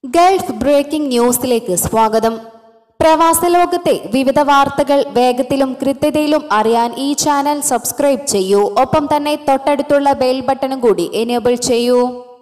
Gulf breaking ന്യൂസിലേക്ക് സ്വാഗതം പ്രവാസ ലോകത്തെ വിവിധ വാർത്തകൾ വേഗത്തിലും കൃത്യതയിലും അറിയാൻ ഈ ചാനൽ സബ്സ്ക്രൈബ് ചെയ്യൂ ഒപ്പം തന്നെ തൊട്ടടുത്തുള്ള ബെൽ ബട്ടണും കൂടി എനേബിൾ ചെയ്യൂ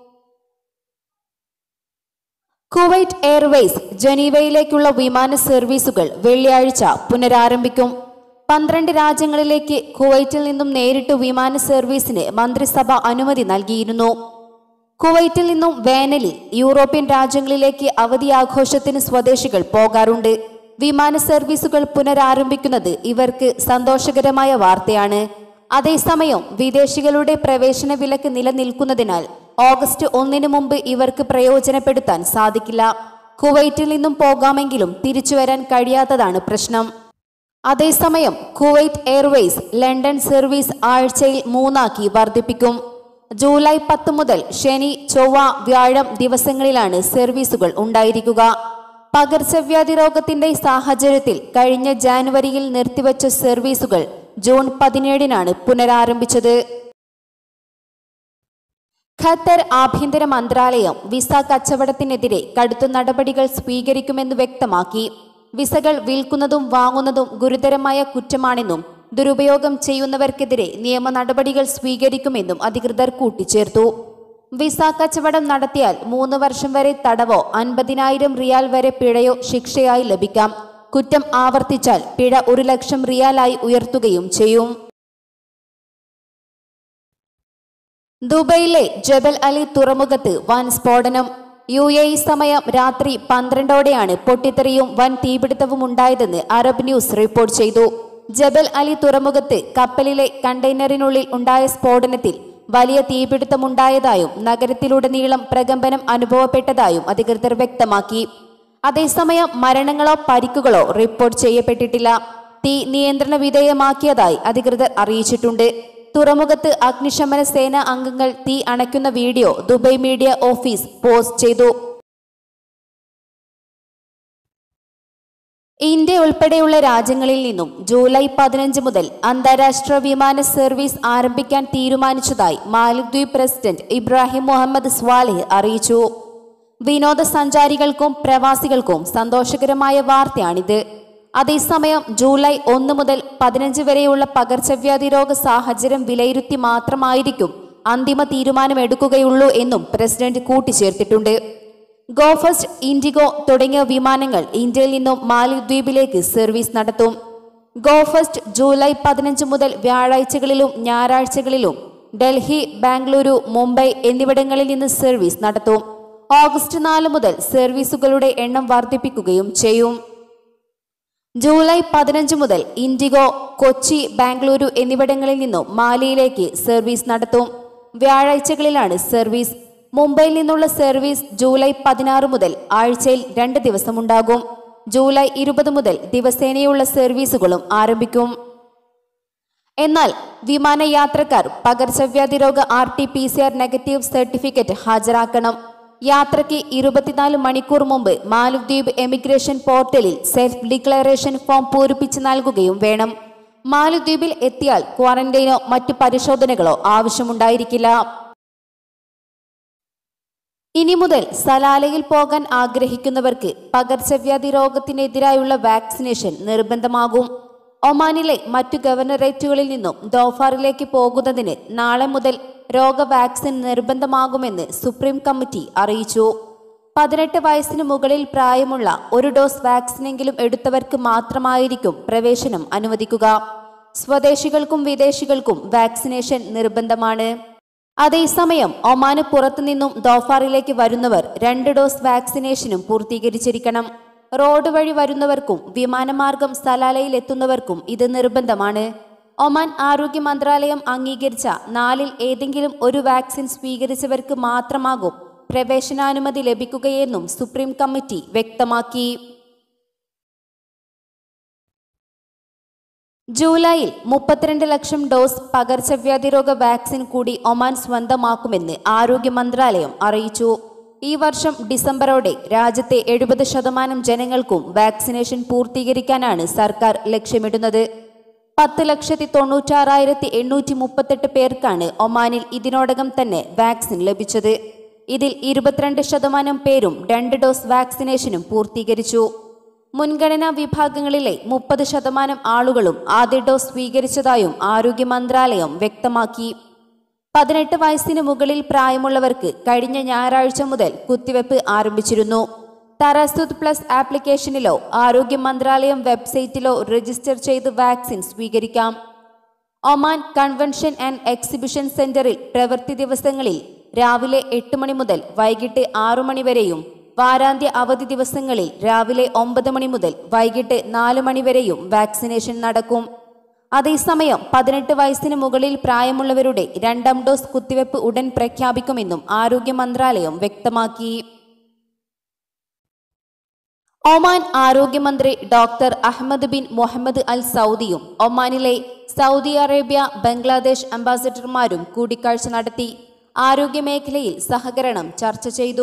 കുവൈറ്റ് എയർവേസ് ജനീവയിലേക്കുള്ള വിമാന സർവീസുകൾ വെള്ളിയാഴ്ച പുനരാരംഭിക്കും പന്ത്രണ്ട് രാജ്യങ്ങളിലേക്ക് കുവൈറ്റിൽ നിന്നും നേരിട്ട് വിമാന സർവീസിന് മന്ത്രിസഭ അനുമതി നൽകിയിരുന്നു കുവൈറ്റിൽ നിന്നും വേനലിൽ യൂറോപ്യൻ രാജ്യങ്ങളിലേക്ക് അവധി ആഘോഷത്തിന് സ്വദേശികൾ പോകാറുണ്ട് വിമാന സർവീസുകൾ പുനരാരംഭിക്കുന്നത് ഇവർക്ക് സന്തോഷകരമായ വാർത്തയാണ് അതേസമയം വിദേശികളുടെ പ്രവേശന വിലക്ക് നിലനിൽക്കുന്നതിനാൽ ഓഗസ്റ്റ് ഒന്നിന് മുമ്പ് ഇവർക്ക് പ്രയോജനപ്പെടുത്താൻ സാധിക്കില്ല കുവൈറ്റിൽ നിന്നും പോകാമെങ്കിലും തിരിച്ചു വരാൻ കഴിയാത്തതാണ് പ്രശ്നം അതേസമയം കുവൈറ്റ് എയർവേസ് ലണ്ടൻ സർവീസ് ആഴ്ചയിൽ മൂന്നാക്കി വർദ്ധിപ്പിക്കും ജൂലൈ പത്ത് മുതൽ ശനി ചൊവ്വ വ്യാഴം ദിവസങ്ങളിലാണ് സർവീസുകൾ ഉണ്ടായിരിക്കുക പകർച്ചവ്യാധി രോഗത്തിന്റെ സാഹചര്യത്തിൽ കഴിഞ്ഞ ജാനുവരിയിൽ നിർത്തിവച്ച സർവീസുകൾ ജൂൺ പതിനേഴിനാണ് പുനരാരംഭിച്ചത് ഖത്തർ ആഭ്യന്തര മന്ത്രാലയം വിസ കച്ചവടത്തിനെതിരെ കടുത്ത നടപടികൾ സ്വീകരിക്കുമെന്ന് വ്യക്തമാക്കി വിസകൾ വിൽക്കുന്നതും വാങ്ങുന്നതും ഗുരുതരമായ കുറ്റമാണെന്നും ദുരുപയോഗം ചെയ്യുന്നവർക്കെതിരെ നിയമ നടപടികൾ സ്വീകരിക്കുമെന്നും അധികൃതർ കൂട്ടിച്ചേർത്തു വിസ കച്ചവടം നടത്തിയാൽ മൂന്ന് വർഷം വരെ തടവോ അൻപതിനായിരം റിയാൽ വരെ പിഴയോ ശിക്ഷയായി ലഭിക്കാം കുറ്റം ആവർത്തിച്ചാൽ പിഴ ഒരു ലക്ഷം റിയാലായി ഉയർത്തുകയും ചെയ്യും ദുബൈയിലെ ജബൽ അലി തുറമുഖത്ത് വൻ സ്ഫോടനം യു എ ഇ സമയം രാത്രി പന്ത്രണ്ടോടെയാണ് പൊട്ടിത്തെറിയും വൻ തീപിടുത്തവും ഉണ്ടായതെന്ന് അറബ് ന്യൂസ് റിപ്പോർട്ട് ചെയ്തു ജബൽ അലി തുറമുഖത്ത് കപ്പലിലെ കണ്ടെയ്നറിനുള്ളിൽ ഉണ്ടായ സ്ഫോടനത്തിൽ വലിയ തീപിടുത്തമുണ്ടായതായും നഗരത്തിലുടനീളം പ്രകമ്പനം അനുഭവപ്പെട്ടതായും അധികൃതർ വ്യക്തമാക്കി അതേസമയം മരണങ്ങളോ പരിക്കുകളോ റിപ്പോർട്ട് ചെയ്യപ്പെട്ടിട്ടില്ല തീ നിയന്ത്രണ വിധേയമാക്കിയതായി അധികൃതർ അറിയിച്ചിട്ടുണ്ട് തുറമുഖത്ത് അഗ്നിശമന സേന അംഗങ്ങൾ തീ അണയ്ക്കുന്ന video Dubai media office post ചെയ്തു ഇന്ത്യ ഉൾപ്പെടെയുള്ള രാജ്യങ്ങളിൽ നിന്നും ജൂലൈ പതിനഞ്ച് മുതൽ അന്താരാഷ്ട്ര വിമാന സർവീസ് ആരംഭിക്കാൻ തീരുമാനിച്ചതായി മാലിദ്വീപ് പ്രസിഡന്റ് ഇബ്രാഹിം മുഹമ്മദ് സ്വാലിഹ് അറിയിച്ചു വിനോദസഞ്ചാരികൾക്കും പ്രവാസികൾക്കും സന്തോഷകരമായ വാർത്തയാണിത് അതേസമയം ജൂലൈ ഒന്ന് മുതൽ പതിനഞ്ച് വരെയുള്ള പകർച്ചവ്യാധി രോഗ സാഹചര്യം വിലയിരുത്തി മാത്രമായിരിക്കും അന്തിമ തീരുമാനമെടുക്കുകയുള്ളൂ എന്നും പ്രസിഡന്റ് കൂട്ടിച്ചേർത്തിട്ടുണ്ട് ഗോഫസ്റ്റ് ഇൻഡിഗോ തുടങ്ങിയ വിമാനങ്ങൾ ഇന്ത്യയിൽ നിന്നും മാലിദ്വീപിലേക്ക് സർവീസ് നടത്തും ഗോഫസ്റ്റ് ജൂലൈ പതിനഞ്ച് മുതൽ വ്യാഴാഴ്ചകളിലും ഞായറാഴ്ചകളിലും ഡൽഹി ബാംഗ്ലൂരു മുംബൈ എന്നിവിടങ്ങളിൽ നിന്ന് സർവീസ് നടത്തും ഓഗസ്റ്റ് നാല് മുതൽ സർവീസുകളുടെ എണ്ണം വർദ്ധിപ്പിക്കുകയും ചെയ്യും ജൂലൈ പതിനഞ്ച് മുതൽ ഇൻഡിഗോ കൊച്ചി ബാംഗ്ലൂരു എന്നിവിടങ്ങളിൽ നിന്നും മാലിയിലേക്ക് സർവീസ് നടത്തും വ്യാഴാഴ്ചകളിലാണ് സർവീസ് മുംബൈയിൽ നിന്നുള്ള സർവീസ് ജൂലൈ പതിനാറ് മുതൽ ആഴ്ചയിൽ രണ്ട് ദിവസമുണ്ടാകും ജൂലൈ ഇരുപത് മുതൽ ദിവസേനയുള്ള സർവീസുകളും ആരംഭിക്കും എന്നാൽ വിമാനയാത്രക്കാർ പകർച്ചവ്യാധി രോഗ R T P C R negative certificate ഹാജരാക്കണം യാത്രയ്ക്ക് ഇരുപത്തിനാല് മണിക്കൂർ മുമ്പ് മാലദ്വീപ് എമിഗ്രേഷൻ പോർട്ടലിൽ സെൽഫ് ഡിക്ലറേഷൻ ഫോം പൂരിപ്പിച്ച് നൽകുകയും വേണം മാലദ്വീപിൽ എത്തിയാൽ ക്വാറന്റൈനോ മറ്റു പരിശോധനകളോ ആവശ്യമുണ്ടായിരിക്കില്ല ഇനി മുതൽ സലാലയിൽ പോകാൻ ആഗ്രഹിക്കുന്നവർക്ക് പകർച്ചവ്യാധി രോഗത്തിനെതിരായുള്ള വാക്സിനേഷൻ നിർബന്ധമാകും ഒമാനിലെ മറ്റു ഗവർണറേറ്റുകളിൽ നിന്നും ദോഫാറിലേക്ക് പോകുന്നതിന് നാളെ മുതൽ രോഗ വാക്സിൻ നിർബന്ധമാകുമെന്ന് സുപ്രീം കമ്മിറ്റി അറിയിച്ചു പതിനെട്ട് വയസ്സിന് മുകളിൽ പ്രായമുള്ള ഒരു ഡോസ് വാക്സിനെങ്കിലും എടുത്തവർക്ക് മാത്രമായിരിക്കും പ്രവേശനം അനുവദിക്കുക സ്വദേശികൾക്കും വിദേശികൾക്കും വാക്സിനേഷൻ നിർബന്ധമാണ് അതേസമയം ഒമാന് പുറത്തുനിന്നും ദോഫാറിലേക്ക് വരുന്നവർ രണ്ട് ഡോസ് വാക്സിനേഷനും പൂർത്തീകരിച്ചിരിക്കണം റോഡ് വഴി വരുന്നവർക്കും വിമാനമാർഗം സലാലയിൽ എത്തുന്നവർക്കും ഇത് നിർബന്ധമാണ് ഒമാൻ ആരോഗ്യ മന്ത്രാലയം അംഗീകരിച്ച നാലിൽ ഏതെങ്കിലും ഒരു വാക്സിൻ സ്വീകരിച്ചവർക്ക് മാത്രമാകും പ്രവേശനാനുമതി ലഭിക്കുകയെന്നും സുപ്രീം കമ്മിറ്റി വ്യക്തമാക്കി ജൂലൈയിൽ മുപ്പത്തിരണ്ട് ലക്ഷം ഡോസ് പകർച്ചവ്യാധി രോഗ വാക്സിൻ കൂടി ഒമാൻ സ്വന്തമാക്കുമെന്ന് ആരോഗ്യ മന്ത്രാലയം അറിയിച്ചു ഈ വർഷം ഡിസംബറോടെ രാജ്യത്തെ എഴുപത് ശതമാനം ജനങ്ങൾക്കും വാക്സിനേഷൻ പൂർത്തീകരിക്കാനാണ് സർക്കാർ ലക്ഷ്യമിടുന്നത് പത്ത് ലക്ഷത്തി തൊണ്ണൂറ്റാറായിരത്തി എണ്ണൂറ്റി മുപ്പത്തെട്ട് പേർക്കാണ് ഒമാനിൽ ഇതിനോടകം തന്നെ വാക്സിൻ ലഭിച്ചത് ഇതിൽ ഇരുപത്തിരണ്ട് ശതമാനം പേരും രണ്ട് ഡോസ് വാക്സിനേഷനും പൂർത്തീകരിച്ചു മുൻഗണനാ വിഭാഗങ്ങളിലെ മുപ്പത് ശതമാനം ആളുകളും ആദ്യ ഡോസ് സ്വീകരിച്ചതായും ആരോഗ്യ മന്ത്രാലയം വ്യക്തമാക്കി പതിനെട്ട് വയസ്സിന് മുകളിൽ പ്രായമുള്ളവർക്ക് കഴിഞ്ഞ ഞായറാഴ്ച മുതൽ കുത്തിവെപ്പ് ആരംഭിച്ചിരുന്നു തറസുദ് പ്ലസ് ആപ്ലിക്കേഷനിലോ ആരോഗ്യ മന്ത്രാലയം വെബ്സൈറ്റിലോ രജിസ്റ്റർ ചെയ്ത് വാക്സിൻ സ്വീകരിക്കാം ഒമാൻ കൺവെൻഷൻ ആൻഡ് എക്സിബിഷൻ സെന്ററിൽ പ്രവൃത്തി ദിവസങ്ങളിൽ രാവിലെ എട്ട് മണി മുതൽ വൈകിട്ട് ആറു മണി വരെയും വാരാന്ത്യ അവധി ദിവസങ്ങളിൽ രാവിലെ ഒമ്പത് മണി മുതൽ വൈകിട്ട് നാല് മണി വരെയും വാക്സിനേഷൻ നടക്കും അതേസമയം പതിനെട്ട് വയസ്സിന് മുകളിൽ പ്രായമുള്ളവരുടെ രണ്ടാം ഡോസ് കുത്തിവെപ്പ് ഉടൻ പ്രഖ്യാപിക്കുമെന്നും ആരോഗ്യ മന്ത്രാലയം വ്യക്തമാക്കി ഒമാൻ ആരോഗ്യമന്ത്രി doctor Ahmed bin Mohammed al സൗദിയും ഒമാനിലെ സൗദി അറേബ്യ ബംഗ്ലാദേശ് അംബാസഡർമാരും കൂടിക്കാഴ്ച നടത്തി ആരോഗ്യമേഖലയിൽ സഹകരണം ചർച്ച ചെയ്തു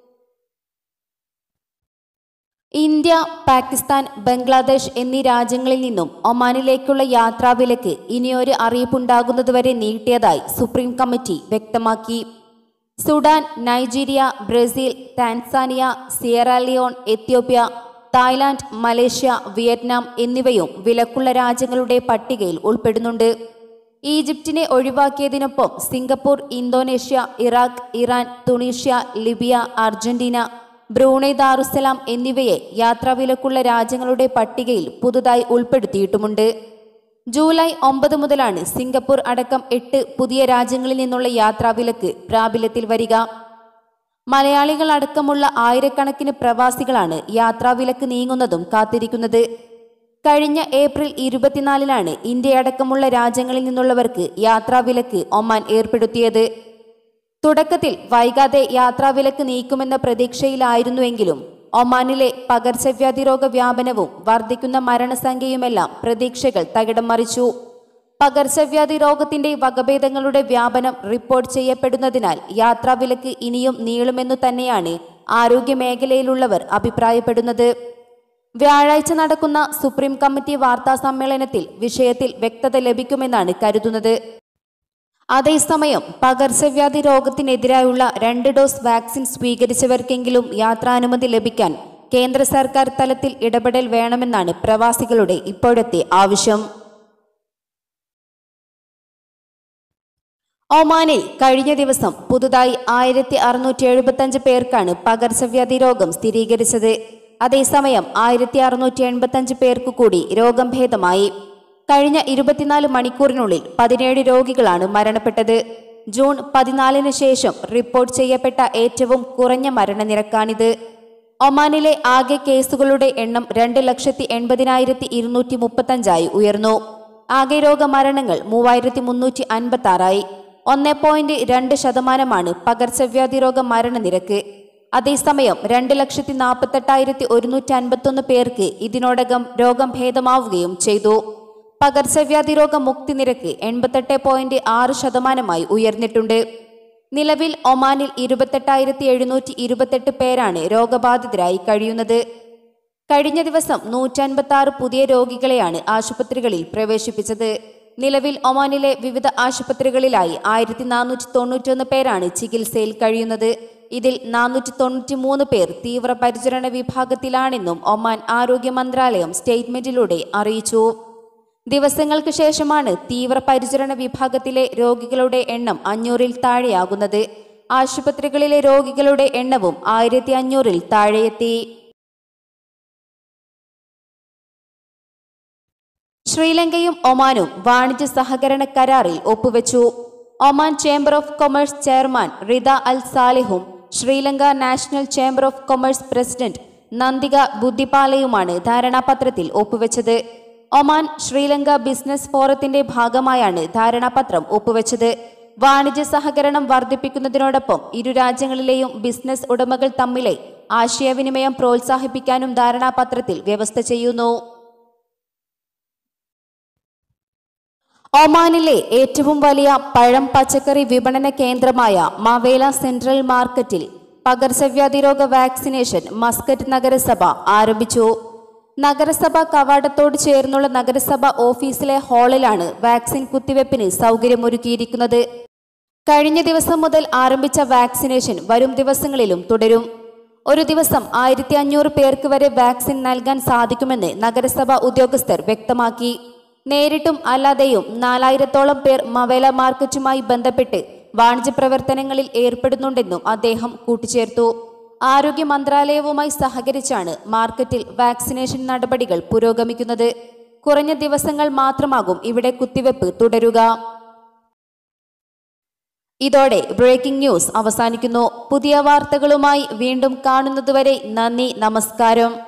ഇന്ത്യ പാകിസ്ഥാൻ ബംഗ്ലാദേശ് എന്നീ രാജ്യങ്ങളിൽ നിന്നും ഒമാനിലേക്കുള്ള യാത്രാവിലക്ക് ഇനിയൊരു അറിയിപ്പുണ്ടാകുന്നതുവരെ നീട്ടിയതായി സുപ്രീം കമ്മിറ്റി വ്യക്തമാക്കി Sudan Nigeria Brazil Tanzania Sierra Leone Ethiopia Thailand Malaysia Vietnam എന്നിവയും വിലക്കുള്ള രാജ്യങ്ങളുടെ പട്ടികയിൽ ഉൾപ്പെടുന്നുണ്ട് ഈജിപ്തിനെ ഒഴിവാക്കിയതിനൊപ്പം Singapore Indonesia Iraq Iran Tunisia Libya Argentina Brunei Darussalam എന്നിവയെ യാത്രാവിലക്കുള്ള രാജ്യങ്ങളുടെ പട്ടികയിൽ പുതുതായി ഉൾപ്പെടുത്തിയിട്ടുമുണ്ട് ജൂലൈ ഒമ്പത് മുതലാണ് സിംഗപ്പൂർ അടക്കം എട്ട് പുതിയ രാജ്യങ്ങളിൽ നിന്നുള്ള യാത്രാവിലക്ക് പ്രാബല്യത്തിൽ വരിക മലയാളികൾ അടക്കമുള്ള ആയിരക്കണക്കിന് പ്രവാസികളാണ് യാത്രാവിലക്ക് നീങ്ങുന്നതും കാത്തിരിക്കുന്നത് കഴിഞ്ഞ ഏപ്രിൽ ഇരുപത്തിനാലിനാണ് ഇന്ത്യയടക്കമുള്ള രാജ്യങ്ങളിൽ നിന്നുള്ളവർക്ക് യാത്രാവിലക്ക് ഒമാൻ ഏർപ്പെടുത്തിയത് തുടക്കത്തിൽ വൈകാതെ യാത്രാവിലക്ക് നീക്കുമെന്ന പ്രതീക്ഷയിലായിരുന്നുവെങ്കിലും ഒമാനിലെ പകർച്ചവ്യാധി രോഗ വ്യാപനവും വർദ്ധിക്കുന്ന മരണസംഖ്യയുമെല്ലാം പ്രതീക്ഷകൾ തകിടം മറിച്ചു പകർച്ചവ്യാധി രോഗത്തിന്റെ വകഭേദങ്ങളുടെ വ്യാപനം റിപ്പോർട്ട് ചെയ്യപ്പെടുന്നതിനാൽ യാത്രാവിലക്ക് ഇനിയും നീളുമെന്നു തന്നെയാണ് ആരോഗ്യ മേഖലയിലുള്ളവർ അഭിപ്രായപ്പെടുന്നത് വ്യാഴാഴ്ച നടക്കുന്ന സുപ്രീം കമ്മിറ്റി വാർത്താ സമ്മേളനത്തിൽ വിഷയത്തിൽ വ്യക്തത ലഭിക്കുമെന്നാണ് കരുതുന്നത് അതേസമയം പകർച്ചവ്യാധി രോഗത്തിനെതിരായുള്ള രണ്ട് ഡോസ് വാക്സിൻ സ്വീകരിച്ചവർക്കെങ്കിലും യാത്രാനുമതി ലഭിക്കാൻ കേന്ദ്ര സർക്കാർ തലത്തിൽ ഇടപെടൽ വേണമെന്നാണ് പ്രവാസികളുടെ ഇപ്പോഴത്തെ ആവശ്യം ഒമാനിൽ കഴിഞ്ഞ ദിവസം പുതുതായി ആയിരത്തി അറുന്നൂറ്റി എഴുപത്തഞ്ച് പേർക്കാണ് പകർച്ചവ്യാധി രോഗം സ്ഥിരീകരിച്ചത് അതേസമയം ആയിരത്തി അറുന്നൂറ്റി എൺപത്തഞ്ച് പേർക്ക് കൂടി രോഗം ഭേദമായി കഴിഞ്ഞ ഇരുപത്തിനാല് മണിക്കൂറിനുള്ളിൽ പതിനേഴ് രോഗികളാണ് മരണപ്പെട്ടത് ജൂൺ പതിനാലിന് ശേഷം റിപ്പോർട്ട് ചെയ്യപ്പെട്ട ഏറ്റവും കുറഞ്ഞ മരണനിരക്കാണിത് ഒമാനിലെ ആകെ കേസുകളുടെ എണ്ണം രണ്ട് ലക്ഷത്തി എൺപതിനായിരത്തി ഇരുന്നൂറ്റി മുപ്പത്തഞ്ചായി ഉയർന്നു ആകെ രോഗമരണങ്ങൾ മൂവായിരത്തി മുന്നൂറ്റി അൻപത്തി ആറായി ഒന്ന് പോയിന്റ് രണ്ട് ശതമാനമാണ് പകർച്ചവ്യാധി രോഗ മരണനിരക്ക് അതേസമയം രണ്ട് ലക്ഷത്തി നാൽപ്പത്തെട്ടായിരത്തി ഒരുന്നൂറ്റി അൻപത്തൊന്ന് പേർക്ക് ഇതിനോടകം രോഗം ഭേദമാവുകയും ചെയ്തു പകർച്ചവ്യാധി രോഗ മുക്തി നിരക്ക് എൺപത്തെട്ട് പോയിന്റ് ആറ് ശതമാനമായി ഉയർന്നിട്ടുണ്ട് നിലവിൽ ഒമാനിൽ ഇരുപത്തെട്ടായിരത്തി എഴുന്നൂറ്റി ഇരുപത്തെട്ട് പേരാണ് രോഗബാധിതരായി കഴിയുന്നത് കഴിഞ്ഞ ദിവസം നൂറ്റൻപത്തി ആറ് പുതിയ രോഗികളെയാണ് ആശുപത്രികളിൽ പ്രവേശിപ്പിച്ചത് നിലവിൽ ഒമാനിലെ വിവിധ ആശുപത്രികളിലായി ആയിരത്തി നാനൂറ്റി തൊണ്ണൂറ്റൊന്ന് പേരാണ് ചികിത്സയിൽ കഴിയുന്നത് ഇതിൽ നാനൂറ്റി തൊണ്ണൂറ്റി മൂന്ന് പേർ തീവ്രപരിചരണ വിഭാഗത്തിലാണെന്നും ഒമാൻ ആരോഗ്യ മന്ത്രാലയം സ്റ്റേറ്റ്മെന്റിലൂടെ അറിയിച്ചു ദിവസങ്ങൾക്ക് ശേഷമാണ് തീവ്രപരിചരണ വിഭാഗത്തിലെ രോഗികളുടെ എണ്ണം അഞ്ഞൂറിൽ താഴെയാകുന്നത് ആശുപത്രികളിലെ രോഗികളുടെ എണ്ണവും ആയിരത്തി അഞ്ഞൂറിൽ താഴെയെത്തി ശ്രീലങ്കയും ഒമാനും വാണിജ്യ സഹകരണ കരാറിൽ ഒപ്പുവെച്ചു Oman chamber of commerce chairman Rida al സാലിഹും Sri Lanka national chamber of commerce president Nandika ബുദ്ധിപാലയുമാണ് ധാരണാപത്രത്തിൽ ഒപ്പുവെച്ചത് ഒമാൻ ശ്രീലങ്ക ബിസിനസ് ഫോറത്തിന്റെ ഭാഗമായാണ് ധാരണാപത്രം ഒപ്പുവെച്ചത് വാണിജ്യ സഹകരണം വർദ്ധിപ്പിക്കുന്നതിനോടൊപ്പം ഇരു രാജ്യങ്ങളിലെയും ബിസിനസ് ഉടമകൾ തമ്മിലെ ആശയവിനിമയം പ്രോത്സാഹിപ്പിക്കാനും ധാരണാപത്രത്തിൽ വ്യവസ്ഥ ചെയ്യുന്നു ഒമാനിലെ ഏറ്റവും വലിയ പഴം പച്ചക്കറി വിപണന കേന്ദ്രമായ മവേല സെൻട്രൽ മാർക്കറ്റിൽ പകർച്ചവ്യാധി രോഗ വാക്സിനേഷൻ മസ്കറ്റ് നഗരസഭ ആരംഭിച്ചു നഗരസഭ കവാടത്തോട് ചേർന്നുള്ള നഗരസഭ ഓഫീസിലെ ഹാളിലാണ് വാക്സിൻ കുത്തിവെപ്പിന് സൗകര്യമൊരുക്കിയിരിക്കുന്നത് കഴിഞ്ഞ ദിവസം മുതൽ ആരംഭിച്ച വാക്സിനേഷൻ വരും ദിവസങ്ങളിലും തുടരും ഒരു ദിവസം ആയിരത്തി അഞ്ഞൂറ് പേർക്ക് വരെ വാക്സിൻ നൽകാൻ സാധിക്കുമെന്ന് നഗരസഭ ഉദ്യോഗസ്ഥർ വ്യക്തമാക്കി നേരിട്ടും അല്ലാതെയും നാലായിരത്തോളം പേർ മവേല മാർക്കറ്റുമായി ബന്ധപ്പെട്ട് വാണിജ്യ പ്രവർത്തനങ്ങളിൽ ഏർപ്പെടുന്നുണ്ടെന്നും അദ്ദേഹം കൂട്ടിച്ചേർത്തു ആരോഗ്യ മന്ത്രാലയവുമായി സഹകരിച്ചാണ് മാർക്കറ്റിൽ വാക്സിനേഷൻ നടപടികൾ പുരോഗമിക്കുന്നത് കുറഞ്ഞ ദിവസങ്ങൾ മാത്രമാകും ഇവിടെ കുത്തിവെപ്പ് തുടരുക ഇതോടെ ബ്രേക്കിംഗ് ന്യൂസ് അവസാനിക്കുന്നു പുതിയ വാർത്തകളുമായി വീണ്ടും കാണുന്നതുവരെ നന്ദി നമസ്കാരം